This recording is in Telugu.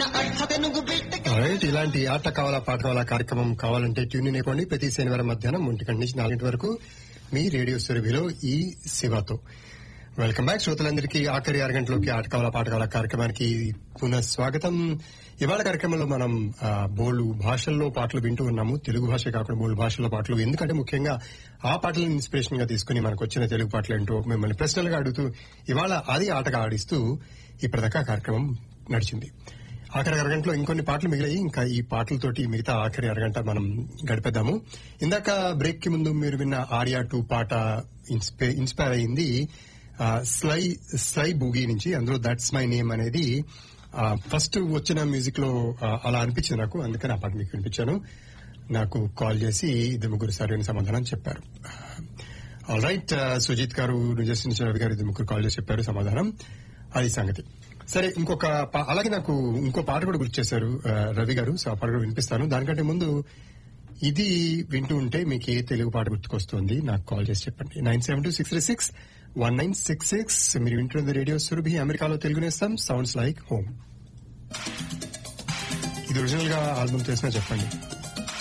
రైట్ ఇలాంటి ఆట కావాలా పాట కావాలా కార్యక్రమం కావాలంటే ట్యూన్ ఇన్ అయిపోండి ప్రతి శనివారం మధ్యాహ్నం ఒంటి గంట నుంచి నాలుగింటి వరకు మీ రేడియో సురభిలో ఈ శివతో వెల్కమ్ బ్యాక్ శ్రోతలందరికీ ఆఖరి ఆరు గంటలోకి ఆట కావాలా పాట కావాలా కార్యక్రమానికి పునః స్వాగతం ఇవాళ కార్యక్రమంలో మనం ఆ, బోల్డు భాషల్లో పాటలు వింటూ ఉన్నాము తెలుగు భాష కాకుండా బోల్డు భాషల్లో పాటలు ఎందుకంటే ముఖ్యంగా ఆ పాటలను ఇన్స్పిరేషన్ గా తీసుకుని మనకు వచ్చిన తెలుగు పాటలు ఏంటో మిమ్మల్ని ప్రశ్నలుగా అడుగుతూ ఇవాళ అది ఆటగా ఆడిస్తూ ఇప్పటిదాకా కార్యక్రమం నడిచింది ఆఖరి అరగంటలో ఇంకొన్ని పాటలు మిగిలాయి ఇంకా ఈ పాటలతోటి మిగతా ఆఖరి అరగంట మనం గడిపేద్దాము ఇందాక బ్రేక్ కి ముందు మీరు విన్న ఆర్యా టూ పాట ఇన్స్పై- ఇన్స్పైర్ అయింది ఆ, స్లై స్లై బూగీ నుంచి అందులో దట్స్ మై నేమ్ అనేది ఆ, ఫస్ట్ వచ్చిన మ్యూజిక్ లో ఆ, అలా అనిపించింది నాకు అందుకని ఆ పాట మీకు వినిపించాను నాకు కాల్ చేసి ఇద్దరు ముగ్గురు సరైన సమాధానం చెప్పారు ఆల్ రైట్ సుజిత్ గారు న్యూజెర్సీ నుంచి రవి గారు ఇద్దరు ముగ్గురు కాల్ చేసి చెప్పారు సమాధానం అది సంగతి సరే ఇంకొక పా- అలాగే నాకు ఇంకో పాట కూడా గుర్తు చేశారు ఆ, రవి గారు సో ఆ పాట కూడా వినిపిస్తాను దానికంటే ముందు ఇది వింటూ ఉంటే మీకు ఏ తెలుగు పాట గుర్తుకొస్తుంది నాకు కాల్ చేసి చెప్పండి nine seven two six three six one nine six six మీరు వింటున్నది రేడియో సురభి అమెరికాలో తెలుగు నేస్తాం సౌండ్స్ లైక్ హోమ్ ఇది ఒరిజినల్ గా ఆల్బమ్ చేసినా చెప్పండి